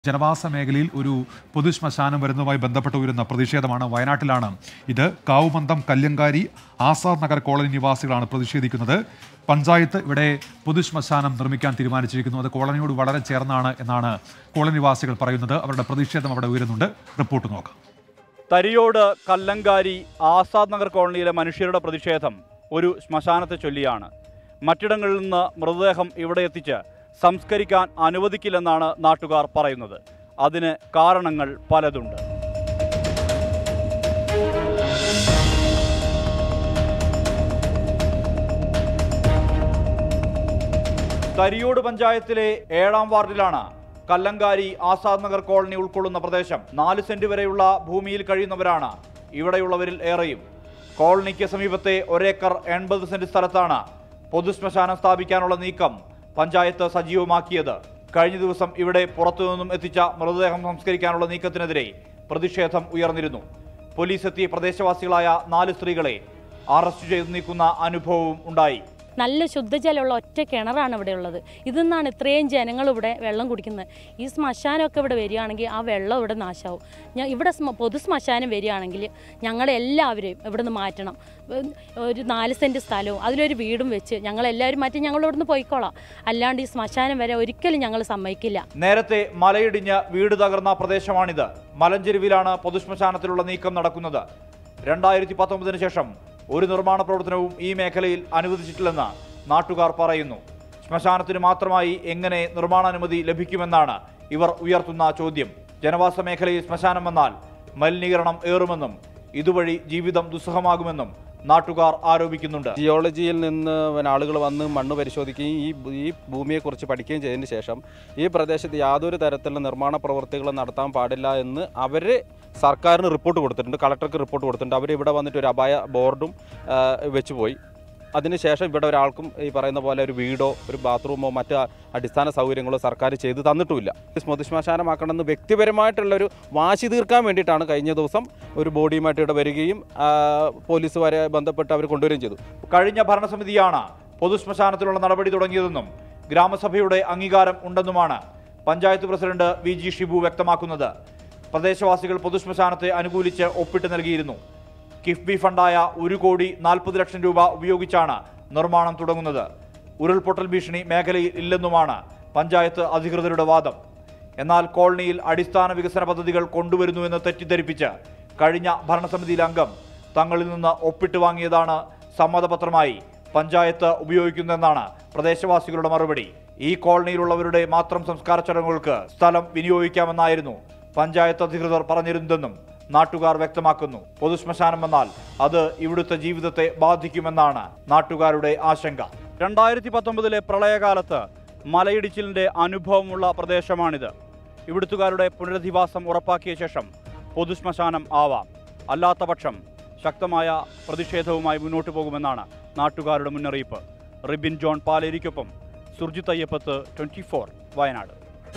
ജനവാസ മേഖലയിൽ ഒരു പൊതുശ്മശാനം വരുന്നതുമായി ബന്ധപ്പെട്ട് ഉയരുന്ന പ്രതിഷേധമാണ് വയനാട്ടിലാണ് ഇത് കാവുമന്തം കല്യങ്കാരി ആസാദ് നഗർ കോളനി നിവാസികളാണ് പ്രതിഷേധിക്കുന്നത് പഞ്ചായത്ത് ഇവിടെ പൊതുശ്മശാനം നിർമ്മിക്കാൻ തീരുമാനിച്ചിരിക്കുന്നു അത് കോളനിയോട് വളരെ ചേർന്നാണ് എന്നാണ് കോളനി നിവാസികൾ പറയുന്നത് അവരുടെ പ്രതിഷേധം അവിടെ ഉയരുന്നുണ്ട് റിപ്പോർട്ട് നോക്കാം തരിയോട് കല്ലങ്കാരി ആസാദ് നഗർ കോളനിയിലെ മനുഷ്യരുടെ പ്രതിഷേധം ഒരു ശ്മശാനത്തെ ചൊല്ലിയാണ് മറ്റിടങ്ങളിൽ നിന്ന് മൃതദേഹം ഇവിടെ എത്തിച്ച് സംസ്കരിക്കാൻ അനുവദിക്കില്ലെന്നാണ് നാട്ടുകാർ പറയുന്നത് അതിന് കാരണങ്ങൾ പലതുണ്ട് തരിയോട് പഞ്ചായത്തിലെ ഏഴാം വാർഡിലാണ് കല്ലങ്കാരി ആസാദ് നഗർ കോളനി ഉൾക്കൊള്ളുന്ന പ്രദേശം നാല് സെന്റ് വരെയുള്ള ഭൂമിയിൽ കഴിയുന്നവരാണ് ഇവിടെയുള്ളവരിൽ ഏറെയും കോളനിക്ക് സമീപത്തെ ഒരേക്കർ എൺപത് സെന്റ് സ്ഥലത്താണ് പൊതുശ്മശാനം സ്ഥാപിക്കാനുള്ള നീക്കം പഞ്ചായത്ത് സജീവമാക്കിയത് കഴിഞ്ഞ ദിവസം ഇവിടെ പുറത്തുനിന്നും എത്തിച്ച മൃതദേഹം സംസ്കരിക്കാനുള്ള നീക്കത്തിനെതിരെ പ്രതിഷേധം ഉയർന്നിരുന്നു പോലീസ് എത്തി പ്രദേശവാസികളായ നാല് സ്ത്രീകളെ അറസ്റ്റ് ചെയ്ത് നീക്കുന്ന അനുഭവവും ഉണ്ടായി നല്ല ശുദ്ധജലമുള്ള ഒറ്റ കിണറാണ് ഇവിടെ ഉള്ളത് ഇതിൽ നിന്നാണ് ഇത്രയും ജനങ്ങൾ ഇവിടെ വെള്ളം കുടിക്കുന്നത് ഈ ശ്മശാനമൊക്കെ ഇവിടെ വരികയാണെങ്കിൽ ആ വെള്ളം ഇവിടെ നാശമാവും ഞാൻ ഇവിടെ സ്മ- പൊതു ശ്മശാനം വരികയാണെങ്കിൽ ഞങ്ങളെല്ലാവരെയും ഇവിടെ നിന്ന് മാറ്റണം ഉം, ഒരു നാല് സെൻറ്റ് സ്ഥലവും അതിലൊരു വീടും വെച്ച് ഞങ്ങളെല്ലാവരും മാറ്റി ഞങ്ങൾ ഇവിടുന്ന് പോയിക്കോളാം അല്ലാണ്ട് ഈ ശ്മശാനം വരെ ഒരിക്കലും ഞങ്ങൾ സമ്മതിക്കില്ല നേരത്തെ മലയിടിഞ്ഞ് വീട് തകർന്ന പ്രദേശമാണിത് മലഞ്ചെരുവിലാണ് പൊതുശ്മശാനത്തിലുള്ള നീക്കം നടക്കുന്നത് രണ്ടായിരത്തി പത്തൊമ്പതിന് ശേഷം ഒരു നിർമ്മാണ പ്രവർത്തനവും ഈ മേഖലയിൽ അനുവദിച്ചിട്ടില്ലെന്ന് നാട്ടുകാർ പറയുന്നു ശ്മശാനത്തിന് മാത്രമായി എങ്ങനെ നിർമ്മാണാനുമതി ലഭിക്കുമെന്നാണ് ഇവർ ഉയർത്തുന്ന ചോദ്യം ജനവാസ മേഖലയിൽ ശ്മശാനം വന്നാൽ മലിനീകരണം ഏറുമെന്നും ഇതുവഴി ജീവിതം ദുസ്സഹമാകുമെന്നും നാട്ടുകാർ ആരോപിക്കുന്നുണ്ട് ജിയോളജിയിൽ നിന്ന് ആളുകൾ വന്ന് മണ്ണ് പരിശോധിക്കുകയും ഈ ഭൂ- ഈ ഭൂമിയെക്കുറിച്ച് പഠിക്കുകയും ചെയ്തതിന് ശേഷം ഈ പ്രദേശത്ത് യാതൊരു തരത്തിലുള്ള നിർമ്മാണ പ്രവർത്തികളും നടത്താൻ പാടില്ല എന്ന് അവർ സർക്കാരിന് റിപ്പോർട്ട് കൊടുത്തിട്ടുണ്ട് കളക്ടർക്ക് റിപ്പോർട്ട് കൊടുത്തിട്ടുണ്ട് അവർ ഇവിടെ വന്നിട്ട് ഒരു അപായ ബോർഡും ആ, വെച്ച് പോയി അതിനുശേഷം ഇവിടെ ഒരാൾക്കും ഈ പറയുന്ന പോലെ ഒരു വീടോ ഒരു ബാത്റൂമോ മറ്റ് അടിസ്ഥാന സൗകര്യങ്ങളോ സർക്കാർ ചെയ്ത് തന്നിട്ടുമില്ല സ്മൃതിശ്മശാനമാക്കണമെന്ന് വ്യക്തിപരമായിട്ടുള്ളൊരു വാശി തീർക്കാൻ വേണ്ടിയിട്ടാണ് കഴിഞ്ഞ ദിവസം ഒരു ബോഡിയുമായിട്ട് ഇവിടെ വരികയും ആ, പോലീസ് വരെ ബന്ധപ്പെട്ട് അവർ കൊണ്ടുവരികയും ചെയ്തു കഴിഞ്ഞ ഭരണസമിതിയാണ് പൊതുശ്മശാനത്തിലുള്ള നടപടി തുടങ്ങിയതെന്നും ഗ്രാമസഭയുടെ അംഗീകാരം ഉണ്ടെന്നുമാണ് panchayat president V G Shibu വ്യക്തമാക്കുന്നത് പ്രദേശവാസികൾ പൊതുശ്മശാനത്തെ അനുകൂലിച്ച് ഒപ്പിട്ട് നൽകിയിരുന്നു കിഫ്ബി ഫണ്ടായ ഒരു കോടി നാൽപ്പത് ലക്ഷം രൂപ ഉപയോഗിച്ചാണ് നിർമ്മാണം തുടങ്ങുന്നത് ഉരുൾപൊട്ടൽ ഭീഷണി മേഖലയിൽ ഇല്ലെന്നുമാണ് പഞ്ചായത്ത് അധികൃതരുടെ വാദം എന്നാൽ കോളനിയിൽ അടിസ്ഥാന വികസന പദ്ധതികൾ കൊണ്ടുവരുന്നുവെന്ന് തെറ്റിദ്ധരിപ്പിച്ച് കഴിഞ്ഞ ഭരണസമിതിയിലെ അംഗം തങ്ങളിൽ നിന്ന് ഒപ്പിട്ട് വാങ്ങിയതാണ് സമ്മതപത്രമായി പഞ്ചായത്ത് ഉപയോഗിക്കുന്നതെന്നാണ് പ്രദേശവാസികളുടെ മറുപടി ഈ കോളനിയിലുള്ളവരുടെ മാത്രം സംസ്കാര ചടങ്ങുകൾക്ക് സ്ഥലം വിനിയോഗിക്കാമെന്നായിരുന്നു പഞ്ചായത്ത് അധികൃതർ പറഞ്ഞിരുന്നതെന്നും നാട്ടുകാർ വ്യക്തമാക്കുന്നു പൊതുശ്മശാനം വന്നാൽ അത് ഇവിടുത്തെ ജീവിതത്തെ ബാധിക്കുമെന്നാണ് നാട്ടുകാരുടെ ആശങ്ക രണ്ടായിരത്തി പത്തൊമ്പതിലെ പ്രളയകാലത്ത് മലയിടിച്ചിലിന്റെ അനുഭവമുള്ള പ്രദേശമാണിത് ഇവിടുത്തുകാരുടെ പുനരധിവാസം ഉറപ്പാക്കിയ ശേഷം പൊതുശ്മശാനം ആവാം അല്ലാത്ത പക്ഷം ശക്തമായ പ്രതിഷേധവുമായി മുന്നോട്ടു പോകുമെന്നാണ് നാട്ടുകാരുടെ മുന്നറിയിപ്പ് റിബിൻ ജോൺ പാലേരിക്കൊപ്പം സുർജിത് അയ്യപ്പത്ത് ട്വന്റി ഫോർ വയനാട്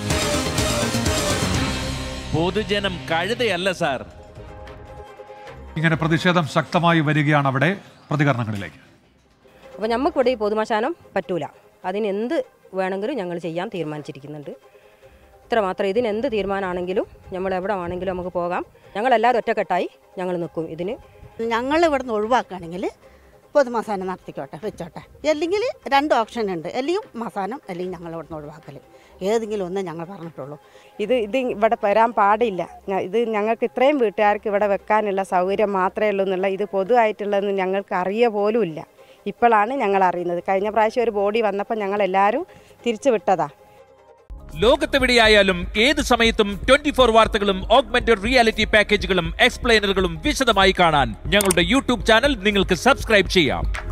പൊതുജനം കഴുതയല്ല സാർ ഇങ്ങനെ പ്രതിഷേധം ശക്തമായി വരികയാണ് അവിടെ പ്രതികരണങ്ങളിലേക്ക് അപ്പോൾ നമുക്കിവിടെ ഈ പൊതുമശാനം പറ്റൂല അതിന് എന്ത് വേണമെങ്കിലും ഞങ്ങൾ ചെയ്യാൻ തീരുമാനിച്ചിരിക്കുന്നുണ്ട് ഇത്ര മാത്രം ഇതിന് എന്ത് തീരുമാനമാണെങ്കിലും നമ്മൾ എവിടെ വേണമെങ്കിലും നമുക്ക് പോകാം ഞങ്ങളെല്ലാവരും ഒറ്റക്കെട്ടായി ഞങ്ങൾ നിൽക്കും ഇതിന് ഞങ്ങൾ ഇവിടുന്ന് ഒഴിവാക്കുകയാണെങ്കിൽ പൊതുമസാനം നടത്തിക്കോട്ടെ വെച്ചോട്ടെ അല്ലെങ്കിൽ രണ്ട് ഓപ്ഷൻ ഉണ്ട് അല്ലെങ്കിൽ മസാനം അല്ലെങ്കിൽ ഞങ്ങൾ ഇവിടുന്ന് ഒഴിവാക്കൽ ഏതെങ്കിലും ഒന്ന് ഞങ്ങൾ പറഞ്ഞിട്ടുള്ളൂ ഇത് ഇത് ഇവിടെ വരാൻ പാടില്ല ഞ- ഇത് ഞങ്ങൾക്ക് ഇത്രയും വീട്ടുകാർക്ക് ഇവിടെ വെക്കാനുള്ള സൗകര്യം മാത്രമേ ഉള്ളൂ എന്നുള്ള ഇത് പൊതുവായിട്ടുള്ളതെന്ന് ഞങ്ങൾക്ക് അറിയ പോലും ഇല്ല ഇപ്പോഴാണ് ഞങ്ങൾ അറിയുന്നത് കഴിഞ്ഞ പ്രാവശ്യം ഒരു ബോഡി വന്നപ്പോൾ ഞങ്ങൾ എല്ലാവരും തിരിച്ചു വിട്ടതാ ലോകത്തെവിടെയായാലും ഏത് സമയത്തും ട്വന്റി ഫോർ വാർത്തകളും ഓഗ്മെന്റഡ് റിയാലിറ്റി പാക്കേജുകളും എക്സ്പ്ലെയിനറുകളും വിശദമായി കാണാൻ ഞങ്ങളുടെ യൂട്യൂബ് ചാനൽ നിങ്ങൾക്ക് സബ്സ്ക്രൈബ് ചെയ്യാം